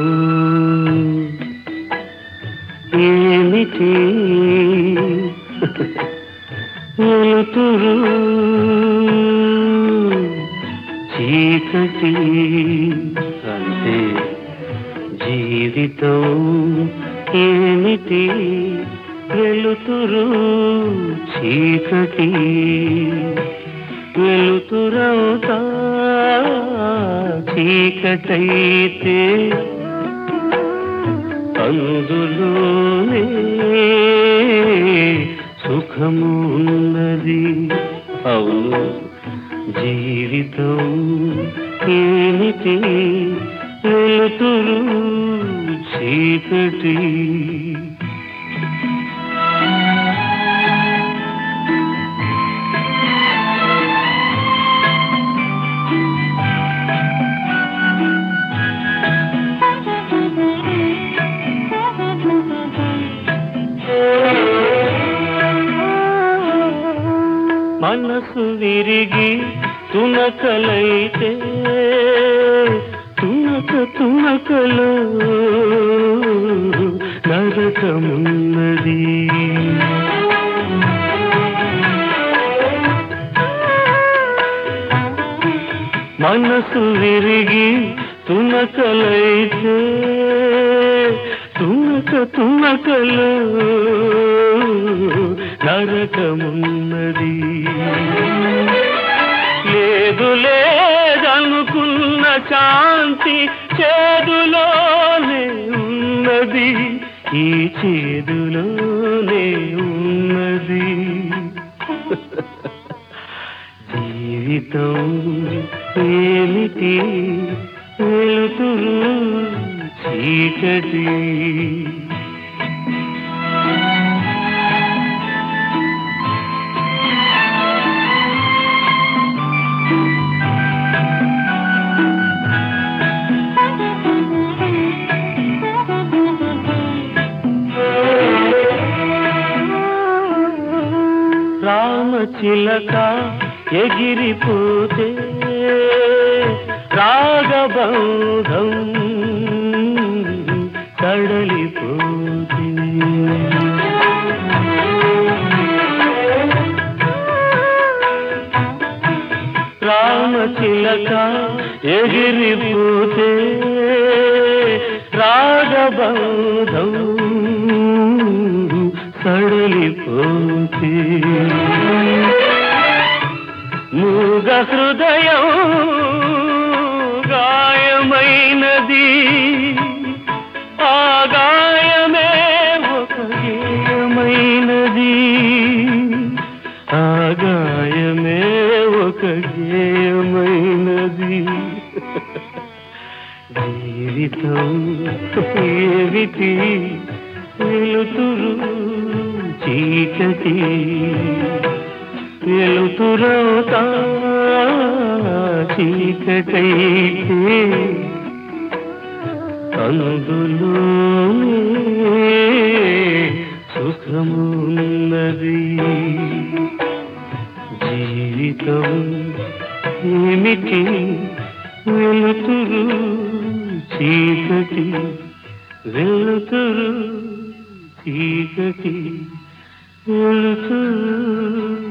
ఏమిటి వెలుతురు చీకటి అంటే జీవితం ఏమిటి వెలుతురు చీకటి వెలుతురవుతా చీకటైతే అందులోనే సుఖము ఉన్నది అవును జీవితం ఏమిటి వెలుతురు చీకటి మనసు విరిగి తునకలైతే తునక తునకలో నరకమున్నది మనసు విరిగి తునకలైతే తునక తునకలో నరకమున్నది లేదు లేదనుకున్న శాంతి చేదులోనే ఉన్నది ఈ చేదులోనే ఉన్నది జీవితం ఏమిటి వెలుతురు చీకటి రామచిలక ఎగిరిపోతే రాగబంధం కడలిపోతే రామచిలక ఎగిరిపోతే రాగబంధం సడలిపోతే మూగ హృదయం గాయమైనది ఆ గాయమే ఒక గేయమైనది ఆ గాయమే ఒక గేయమైనది జీవితం ఏమిటి వెలుతురు చీకటి వెలుతురవుతా చీకటైతే అందులోనే సుఖమున్నది జీవితం ఏమిటి వెలుతురు చీకటి వెలుతురు చీకటి వెలుతురు